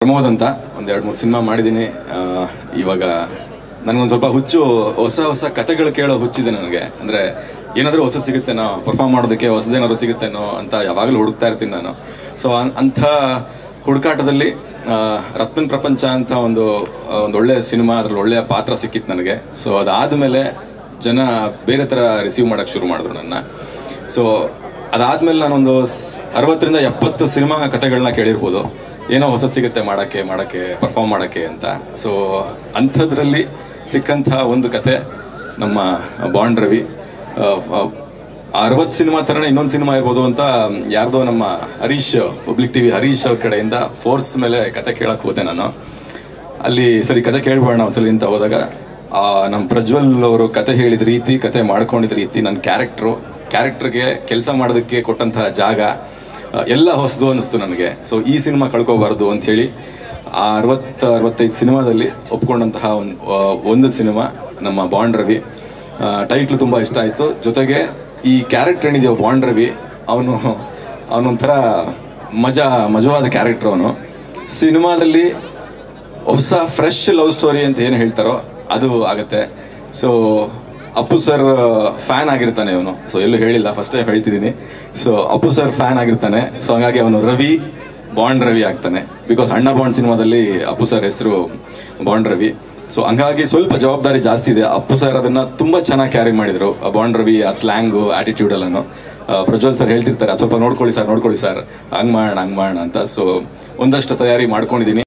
ಪ್ರಮೋದ್ ಅಂತ ಒಂದು ಎರಡು ಮೂರು ಸಿನಿಮಾ ಮಾಡಿದ್ದೀನಿ ಆ, ಇವಾಗ ನನಗೊಂದು ಸ್ವಲ್ಪ ಹುಚ್ಚು ಹೊಸ ಹೊಸ ಕತೆಗಳು ಕೇಳೋ ಹುಚ್ಚಿದೆ ನನಗೆ ಅಂದರೆ ಏನಾದರೂ ಹೊಸ ಸಿಗುತ್ತೇನೋ ಪರ್ಫಾರ್ಮ್ ಮಾಡೋದಕ್ಕೆ ಹೊಸದೇನಾದ್ರು ಸಿಗುತ್ತೇನೋ ಅಂತ ಯಾವಾಗಲೂ ಹುಡುಕ್ತಾ ಇರ್ತೀನಿ ನಾನು ಸೊ ಅಂಥ ಹುಡುಕಾಟದಲ್ಲಿ ಆ, ರತ್ನ ಪ್ರಪಂಚ ಅಂತ ಒಂದು ಆ, ಒಂದು ಒಳ್ಳೆಯ ಸಿನಿಮಾ ಅದ್ರಲ್ಲಿ ಒಳ್ಳೆಯ ಪಾತ್ರ ಸಿಕ್ಕಿತ್ತು ನನಗೆ ಸೊ ಅದಾದಮೇಲೆ ಜನ ಬೇರೆ ಥರ ರಿಸೀವ್ ಮಾಡೋಕ್ಕೆ ಶುರು ಮಾಡಿದ್ರು ನನ್ನ ಸೊ ಅದಾದ್ಮೇಲೆ ನಾನೊಂದು ಸ್- ಅರವತ್ತರಿಂದ ಎಪ್ಪತ್ತು ಸಿನಿಮಾ ಕಥೆಗಳನ್ನ ಕೇಳಿರ್ಬೋದು ಏನೋ ಹೊಸದು ಸಿಗುತ್ತೆ ಮಾಡೋಕ್ಕೆ ಮಾಡೋಕ್ಕೆ ಪರ್ಫಾರ್ಮ್ ಮಾಡೋಕ್ಕೆ ಅಂತ ಸೊ ಅಂಥದ್ರಲ್ಲಿ ಸಿಕ್ಕಂಥ ಒಂದು ಕತೆ ನಮ್ಮ ಬಾಂಡ್ ರವಿ ಅರವತ್ತು ಸಿನಿಮಾ ಥರನೇ ಇನ್ನೊಂದು ಸಿನಿಮಾ ಇರ್ಬೋದು ಅಂತ ಯಾರ್ದೋ ನಮ್ಮ ಹರೀಶ್ ಪಬ್ಲಿಕ್ ಟಿವಿ ಹರೀಶ್ ಅವ್ರ ಕಡೆಯಿಂದ ಫೋರ್ಸ್ ಮೇಲೆ ಕತೆ ಕೇಳಕ್ಕೆ ಹೋದೆ ನಾನು ಅಲ್ಲಿ ಸರಿ ಕತೆ ಕೇಳ್ಬೋಣ ಒಂದ್ಸಲಿ ಅಂತ ಹೋದಾಗ ಆ, ನಮ್ಮ ಪ್ರಜ್ವಲ್ ಅವರು ಕತೆ ಹೇಳಿದ ರೀತಿ ಕತೆ ಮಾಡ್ಕೊಂಡಿದ್ದ ರೀತಿ ನನ್ನ ಕ್ಯಾರೆಕ್ಟ್ರು ಕ್ಯಾರೆಕ್ಟರ್ಗೆ ಕೆಲಸ ಮಾಡೋದಕ್ಕೆ ಕೊಟ್ಟಂತಹ ಜಾಗ ಆ, ಎಲ್ಲ ಹೊಸದು ಅನಿಸ್ತು ನನಗೆ ಸೊ ಈ ಸಿನಿಮಾ ಕಳ್ಕೋಬಾರ್ದು ಅಂತ ಹೇಳಿ ಆ ಅರವತ್ತು ಅರವತ್ತೈದು ಸಿನಿಮಾದಲ್ಲಿ ಒಪ್ಕೊಂಡಂತಹ ಒಂದು ಒಂದು ಸಿನಿಮಾ ನಮ್ಮ ಬಾಂಡ್ ರವಿ ಟೈಟ್ಲು ತುಂಬ ಇಷ್ಟ ಆಯಿತು ಜೊತೆಗೆ ಈ ಕ್ಯಾರೆಕ್ಟರ್ ಏನಿದೆಯೋ ಬಾಂಡ್ ರವಿ ಅವನು ಅವನೊಂಥರ ಮಜಾ ಮಜವಾದ ಕ್ಯಾರೆಕ್ಟರ್ ಅವನು ಸಿನಿಮಾದಲ್ಲಿ ಹೊಸ ಫ್ರೆಶ್ ಲವ್ ಸ್ಟೋರಿ ಅಂತ ಏನು ಹೇಳ್ತಾರೋ ಅದು ಆಗುತ್ತೆ ಸೊ ಅಪ್ಪು ಸರ್ ಫ್ಯಾನ್ ಆಗಿರ್ತಾನೆ ಅವನು ಸೊ ಎಲ್ಲೂ ಹೇಳಿಲ್ಲ ಫಸ್ಟ್ ಟೈಮ್ ಹೇಳ್ತಿದ್ದೀನಿ ಸೊ ಅಪ್ಪು ಸರ್ ಫ್ಯಾನ್ ಆಗಿರ್ತಾನೆ ಸೊ ಹಂಗಾಗಿ ಅವನು ರವಿ ಬಾಂಡ್ ರವಿ ಆಗ್ತಾನೆ ಬಿಕಾಸ್ ಅಣ್ಣ ಬಾಂಡ್ ಸಿನಿಮಾದಲ್ಲಿ ಅಪ್ಪು ಸರ್ ಹೆಸರು ಬಾಂಡ್ ರವಿ ಸೊ ಹಂಗಾಗಿ ಸ್ವಲ್ಪ ಜವಾಬ್ದಾರಿ ಜಾಸ್ತಿ ಇದೆ ಅಪ್ಪು ಸರ್ ಅದನ್ನ ತುಂಬಾ ಚೆನ್ನಾಗಿ ಕ್ಯಾರಿ ಮಾಡಿದ್ರು ಆ ಬಾಂಡ್ ರವಿ ಆ ಸ್ಲ್ಯಾಂಗು ಆಟಿಟ್ಯೂಡ್ ಎಲ್ಲಾನು ಆ, ಪ್ರಜ್ವಲ್ ಸರ್ ಹೇಳ್ತಿರ್ತಾರೆ "ಅದ್ ಸ್ವಲ್ಪ ನೋಡ್ಕೊಳ್ಳಿ ಸರ್ ನೋಡ್ಕೊಳ್ಳಿ ಸರ್ ಹಂಗ್ ಮಾಡೋಣ ಹಂಗ್ ಮಾಡೋಣ ಅಂತ ಸೊ ಒಂದಷ್ಟು ತಯಾರಿ ಮಾಡ್ಕೊಂಡಿದ್ದೀನಿ